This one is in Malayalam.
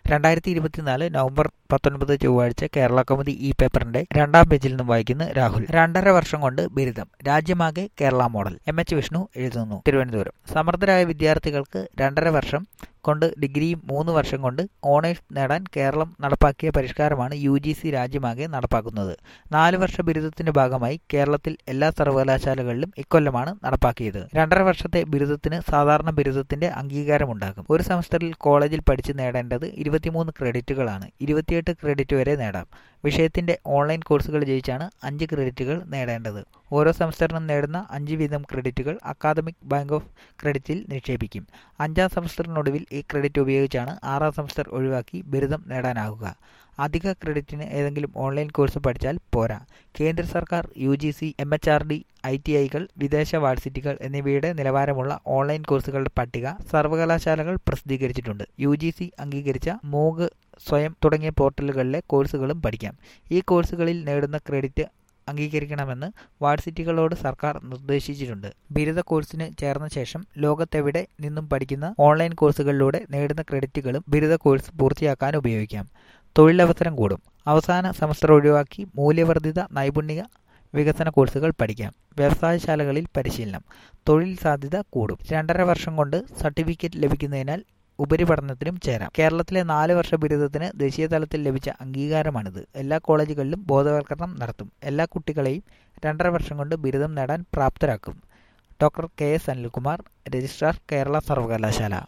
രണ്ടായിരത്തി ഇരുപത്തിനാല് നവംബർ പത്തൊൻപത് ചൊവ്വാഴ്ച കേരള കൗമുദി ഈ പേപ്പറിന്റെ രണ്ടാം പേജിൽ നിന്നും വായിക്കുന്നു രാഹുൽ രണ്ടര വർഷം കൊണ്ട് ബിരുദം രാജ്യമാകെ Kerala model M H Vishnu എഴുതുന്നു തിരുവനന്തപുരം സമർത്ഥരായ വിദ്യാർത്ഥികൾക്ക് രണ്ടര വർഷം കൊണ്ട് ഡിഗ്രിയും മൂന്ന് വർഷം കൊണ്ട് ഓണേഴ്സ് നേടാൻ കേരളം നടപ്പാക്കിയ പരിഷ്കാരമാണ് യു ജി സി രാജ്യമാകെ നടപ്പാക്കുന്നത് നാല് വർഷ ബിരുദത്തിന്റെ ഭാഗമായി കേരളത്തിൽ എല്ലാ സർവകലാശാലകളിലും ഇക്കൊല്ലമാണ് നടപ്പാക്കിയത് രണ്ടര വർഷത്തെ ബിരുദത്തിന് സാധാരണ ബിരുദത്തിന്റെ അംഗീകാരമുണ്ടാകും ഒരു സെമസ്റ്ററിൽ കോളേജിൽ പഠിച്ച് നേടേണ്ടത് ഇരുപത്തിമൂന്ന് ക്രെഡിറ്റുകളാണ് ഇരുപത്തിയെട്ട് ക്രെഡിറ്റ് വരെ നേടാം വിഷയത്തിന്റെ ഓൺലൈൻ കോഴ്സുകൾ ജയിച്ചാണ് അഞ്ച് ക്രെഡിറ്റുകൾ നേടേണ്ടത് ഓരോ സെമസ്റ്ററിനും നേടുന്ന അഞ്ച് വീതം ക്രെഡിറ്റുകൾ അക്കാദമിക് ബാങ്ക് ഓഫ് ക്രെഡിറ്റിൽ നിക്ഷേപിക്കും അഞ്ചാം സെമസ്റ്ററിനൊടുവിൽ ഈ ക്രെഡിറ്റ് ഉപയോഗിച്ചാണ് ആറാം സെമസ്റ്റർ ഒഴിവാക്കി ബിരുദം നേടാനാകുക അധിക ക്രെഡിറ്റിന് ഏതെങ്കിലും ഓൺലൈൻ കോഴ്സ് പഠിച്ചാൽ പോരാ കേന്ദ്ര സർക്കാർ U G C M H R D I T ഐകൾ വിദേശ വാഴ്സിറ്റികൾ എന്നിവയുടെ നിലവാരമുള്ള ഓൺലൈൻ കോഴ്സുകളുടെ പട്ടിക സർവകലാശാലകൾ പ്രസിദ്ധീകരിച്ചിട്ടുണ്ട് യു ജി സി അംഗീകരിച്ച മൂഗ് സ്വയം തുടങ്ങിയ പോർട്ടലുകളിലെ കോഴ്സുകളും പഠിക്കാം ഈ കോഴ്സുകളിൽ നേടുന്ന ക്രെഡിറ്റ് അംഗീകരിക്കണമെന്ന് വാഴ്സിറ്റികളോട് സർക്കാർ നിർദ്ദേശിച്ചിട്ടുണ്ട് ബിരുദ കോഴ്സിന് ചേർന്ന ശേഷം ലോകത്തെവിടെ നിന്നും പഠിക്കുന്ന ഓൺലൈൻ കോഴ്സുകളിലൂടെ നേടുന്ന ക്രെഡിറ്റുകളും ബിരുദ കോഴ്സ് പൂർത്തിയാക്കാൻ ഉപയോഗിക്കാം തൊഴിലവസരം കൂടും അവസാന സെമസ്റ്റർ ഒഴിവാക്കി മൂല്യവർദ്ധിത നൈപുണ്യ വികസന കോഴ്സുകൾ പഠിക്കാം വ്യവസായശാലകളിൽ പരിശീലനം തൊഴിൽ സാധ്യത കൂടും രണ്ടര വർഷം കൊണ്ട് സർട്ടിഫിക്കറ്റ് ലഭിക്കുന്നതിനാൽ ഉപരിപഠനത്തിനും ചേരാം കേരളത്തിലെ നാല് വർഷ ബിരുദത്തിന് ദേശീയ തലത്തിൽ ലഭിച്ച അംഗീകാരമാണിത് എല്ലാ കോളേജുകളിലും ബോധവൽക്കരണം നടത്തും എല്ലാ കുട്ടികളെയും രണ്ടര വർഷം കൊണ്ട് ബിരുദം നേടാൻ പ്രാപ്തരാക്കും doctor K S Anilkumar registrar Kerala സർവകലാശാല